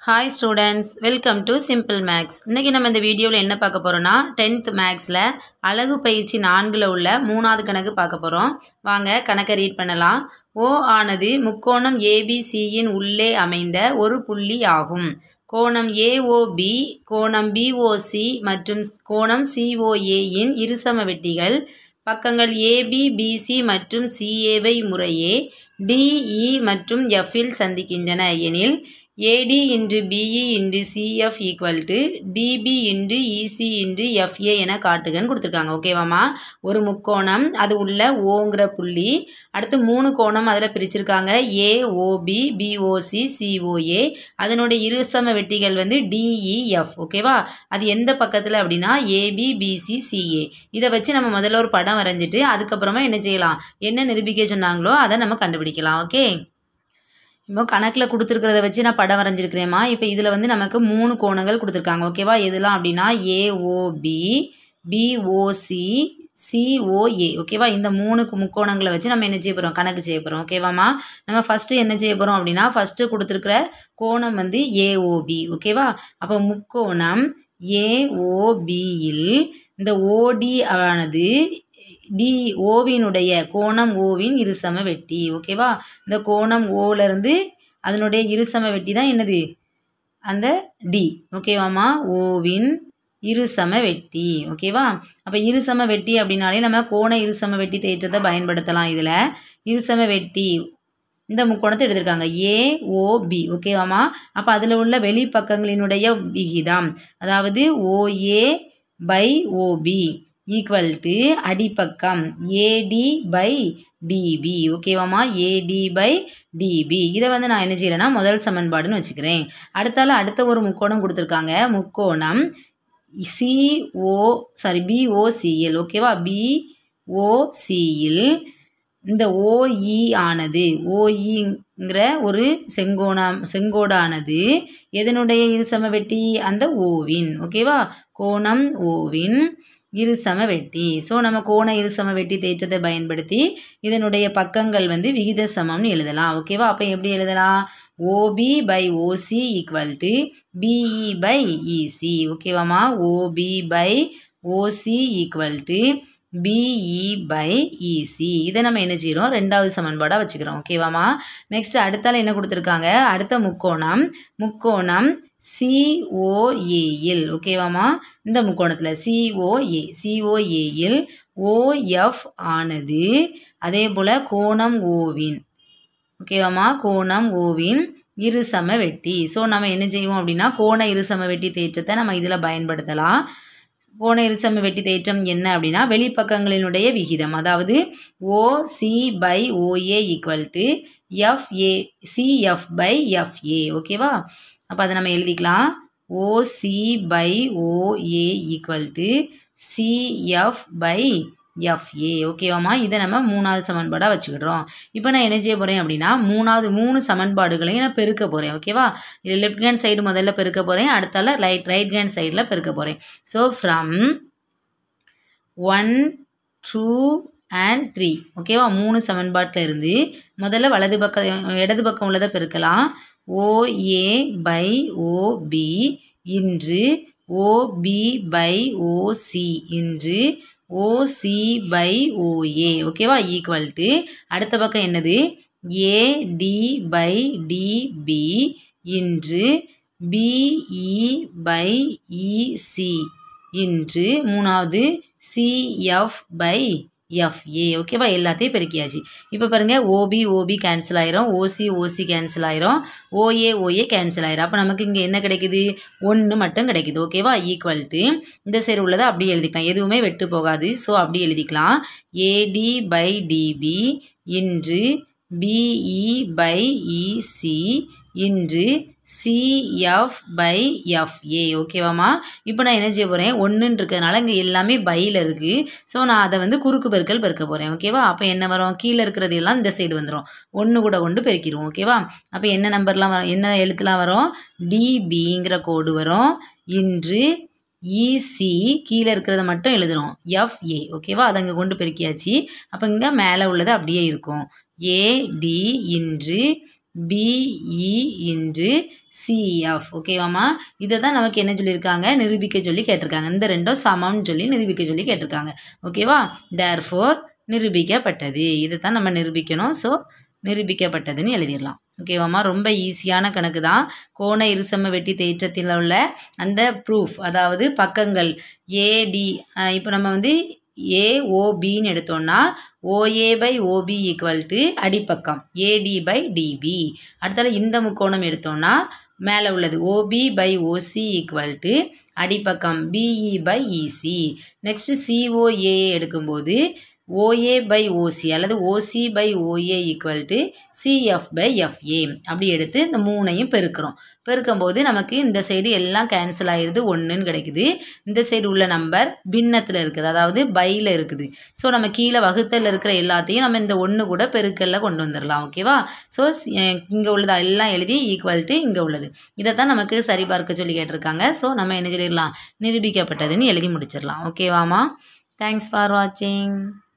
hi students welcome to simple maths இன்றைக்கி நம்ம இந்த வீடியோவில் என்ன பார்க்க போகிறோன்னா டென்த் மேக்ஸில் அழகு பயிற்சி நான்கில் உள்ள மூணாவது கணக்கு பார்க்க போகிறோம் வாங்க கணக்கை ரீட் பண்ணலாம் ஓ ஆனது முக்கோணம் ஏபிசியின் உள்ளே அமைந்த ஒரு புள்ளி ஆகும் கோணம் ஏஓபி கோணம் பிஓசி மற்றும் கோணம் சிஓஏயின் இருசம வெட்டிகள் பக்கங்கள் ஏபி பிசி மற்றும் சிஏவை முறையே டிஇ மற்றும் எஃப்பில் சந்திக்கின்றன எனில் AD into BE into CF equal to DB into EC into FA என காட்டுகன்னு கொடுத்துருக்காங்க ஓகேவாம்மா ஒரு முக்கோணம் அது உள்ள ஓங்கிற புள்ளி அடுத்து மூணு கோணம் அதில் பிரிச்சிருக்காங்க ஏஓபி பிஓசி சிஓஏ அதனுடைய இருசம வெட்டிகள் வந்து டிஇஎஃப் ஓகேவா அது எந்த பக்கத்தில் அப்படின்னா ஏபி பிசி சிஏ இதை வச்சு நம்ம முதல்ல ஒரு படம் வரைஞ்சிட்டு அதுக்கப்புறமா என்ன செய்யலாம் என்ன நிரூபிக்க சொன்னாங்களோ அதை நம்ம கண்டுபிடிக்கலாம் ஓகே இப்போ கணக்கில் கொடுத்துருக்கிறத வச்சு நான் படம் வரைஞ்சிருக்கிறேம்மா இப்போ இதில் வந்து நமக்கு மூணு கோணங்கள் கொடுத்துருக்காங்க ஓகேவா எதுலாம் அப்படின்னா ஏஓபி பிஓசி சிஓஏ ஓகேவா இந்த மூணுக்கு முக்கோணங்களை வச்சு நம்ம என்ன செய்ய போகிறோம் கணக்கு செய்ய போகிறோம் ஓகேவாம்மா நம்ம ஃபஸ்ட்டு என்ன செய்ய போகிறோம் அப்படின்னா ஃபஸ்ட்டு கொடுத்துருக்குற கோணம் வந்து ஏஓபி ஓகேவா அப்போ முக்கோணம் ஏஓபியில் இந்த ஓடி ஆனது டி ஓவினுடைய கோணம் ஓவின் இருசம வெட்டி ஓகேவா இந்த கோணம் ஓவிலேருந்து அதனுடைய இருசம வெட்டி தான் என்னது அந்த டி ஓகேவாம்மா ஓவின் இருசம வெட்டி ஓகேவா அப்போ இருசம வெட்டி அப்படின்னாலே நம்ம கோண இருசம வெட்டி தேற்றத்தை பயன்படுத்தலாம் இதில் இருசம வெட்டி இந்த முக்கோணத்தை எடுத்திருக்காங்க ஏஓபி ஓகேவாம்மா அப்போ அதில் உள்ள வெளிப்பக்கங்களினுடைய விகிதம் அதாவது OA by OB equal to அடிப்பக்கம் ஏடி பை டிபி ஓகேவாம்மா ஏடி பை டிபி இதை வந்து நான் என்ன செய்கிறேன்னா முதல் சமன்பாடுன்னு வச்சுக்கிறேன் அடுத்தால அடுத்த ஒரு முக்கோணம் கொடுத்துருக்காங்க முக்கோணம் சிஓ சாரி பிஓசிஎல் ஓகேவா பிஓசியில் இந்த ஓஇ ஆனது ஓஇங்கிற ஒரு செங்கோணம் செங்கோடானது எதனுடைய இருசம வெட்டி அந்த ஓவின் ஓகேவா கோணம் ஓவின் இருசம வெட்டி ஸோ நம்ம கோண இருசம வெட்டி தேற்றத்தை பயன்படுத்தி இதனுடைய பக்கங்கள் வந்து விகித சமம்னு எழுதலாம் ஓகேவா அப்போ எப்படி எழுதலாம் OB by OC equal to BE by EC ஓகேவாம்மா OB by OC equal to BE by EC இதை நம்ம என்ன செய்கிறோம் ரெண்டாவது சமன்பாடாக வச்சுக்கிறோம் ஓகேவாம்மா நெக்ஸ்ட் அடுத்தால என்ன கொடுத்துருக்காங்க அடுத்த முக்கோணம் முக்கோணம் சிஓஏயில் ஓகேவாம்மா இந்த முக்கோணத்தில் சிஓஏ சிஓஏயில் ஓஎஃப் ஆனது அதே போல் கோணம் ஓவின் ஓகேவாம்மா கோணம் ஓவின் இருசம வெட்டி ஸோ நம்ம என்ன செய்வோம் அப்படின்னா கோண இருசம வெட்டி தேற்றத்தை நம்ம இதில் பயன்படுத்தலாம் கோண இருசம வெட்டி தேற்றம் என்ன அப்படின்னா வெளிப்பக்கங்களினுடைய விகிதம் அதாவது OC by OA equal to FA CF by FA ஓகேவா அப்போ அதை நம்ம எழுதிக்கலாம் OC by OA equal to CF by FA ஓகேவாம்மா இதை நம்ம மூணாவது சமன்பாடாக வச்சுக்கிடுறோம் இப்போ நான் என்ன செய்ய போகிறேன் அப்படின்னா மூணாவது மூணு சமன்பாடுகளையும் நான் பெருக்க போகிறேன் ஓகேவா இது லெஃப்ட் ஹேண்ட் சைடு முதல்ல பெருக்க போகிறேன் அடுத்தால ரைட் ரைட் ஹேண்ட் சைடில் பெருக்க போகிறேன் so from one two and three ஓகேவா மூணு சமன்பாட்டில் இருந்து முதல்ல வலது பக்கம் இடது பக்கம் உள்ளதை பெருக்கலாம் OA by OB into OB by OC into OC by OA ஓகேவா ஈக்குவல் டு அடுத்த பக்கம் என்னது AD by DB into BE by EC into மூணாவது சிஎஃப் பை எஃப்ஏ ஓகேவா எல்லாத்தையும் பெருக்கியாச்சு இப்போ பாருங்கள் ஓபி ஓபி கேன்சல் ஆயிரும் ஓசி ஓசி கேன்சல் ஆயிரும் ஓஏ ஓஏ கேன்சல் ஆயிரும் அப்போ நமக்கு இங்கே என்ன கிடைக்குது ஒன்று மட்டும் கிடைக்குது ஓகேவா ஈக்குவல் டு இந்த சைடு உள்ளதை அப்படியே எழுதிக்கலாம் எதுவுமே வெட்டு போகாது ஸோ அப்படி எழுதிக்கலாம் AD by DB into BE by EC into CF by FA ஓகேவாம்மா இப்போ நான் என்ன செய்ய போகிறேன் ஒன்றுன்னு இருக்கிறதுனால இங்கே எல்லாமே பையில் இருக்குது ஸோ நான் அதை வந்து குறுக்கு பெருக்கல் பெருக்க போகிறேன் ஓகேவா அப்போ என்ன வரும் கீழே இருக்கிறது எல்லாம் இந்த சைடு வந்துடும் ஒன்று கூட கொண்டு பெருக்கிடுவோம் ஓகேவா அப்போ என்ன நம்பர்லாம் வரும் என்ன எழுத்துலாம் வரும் டிபிங்கிற கோடு வரும் இன்று இசி கீழே இருக்கிறத மட்டும் எழுதுகிறோம் எஃப்ஏ ஓகேவா அதை அங்கே கொண்டு பெருக்கியாச்சு அப்போ இங்கே மேலே உள்ளது அப்படியே இருக்கும் ஏடி இன்று பிஇ இன்று சிஎஃப் ஓகேவாம்மா இதை தான் நமக்கு என்ன சொல்லியிருக்காங்க நிரூபிக்க சொல்லி கேட்டிருக்காங்க இந்த ரெண்டும் சமம்னு சொல்லி நிரூபிக்க சொல்லி கேட்டிருக்காங்க ஓகேவா தேர்ஃபோர் நிரூபிக்கப்பட்டது இதை தான் நம்ம நிரூபிக்கணும் ஸோ நிரூபிக்கப்பட்டதுன்னு எழுதிடலாம் ஓகேவாம்மா ரொம்ப ஈஸியான கணக்கு தான் கோண இருசம வெட்டி தேற்றத்தில் உள்ள அந்த ப்ரூஃப் அதாவது பக்கங்கள் ஏடி இப்போ நம்ம வந்து ஏஓபின்னு எடுத்தோம்னா OA by OB equal to அடிப்பக்கம் ஏடி பை டிபி அடுத்தால இந்த முக்கோணம் எடுத்தோம்னா மேலே உள்ளது OB by OC equal to அடிப்பக்கம் BE by EC next COA எடுக்கும்போது ஓஏ பை ஓசி அல்லது OC by OA equal to CF by FA அப்படி எடுத்து இந்த மூணையும் பெருக்கிறோம் பெருக்கும்போது நமக்கு இந்த சைடு எல்லாம் கேன்சல் ஆயிடுது ஒன்றுன்னு கிடைக்குது இந்த சைடு உள்ள நம்பர் பின்னத்தில் இருக்குது அதாவது பையில் இருக்குது ஸோ நம்ம கீழே வகுத்தலில் இருக்கிற எல்லாத்தையும் நம்ம இந்த ஒன்று கூட பெருக்கல்ல கொண்டு வந்துடலாம் ஓகேவா ஸோ இங்கே உள்ளதா எல்லாம் எழுதி ஈக்குவல் டு இங்கே உள்ளது இதை தான் நமக்கு சரிபார்க்க சொல்லி கேட்டிருக்காங்க ஸோ நம்ம என்ன சொல்லிடலாம் நிரூபிக்கப்பட்டதுன்னு எழுதி முடிச்சிடலாம் ஓகேவாம்மா தேங்க்ஸ் ஃபார் வாட்சிங்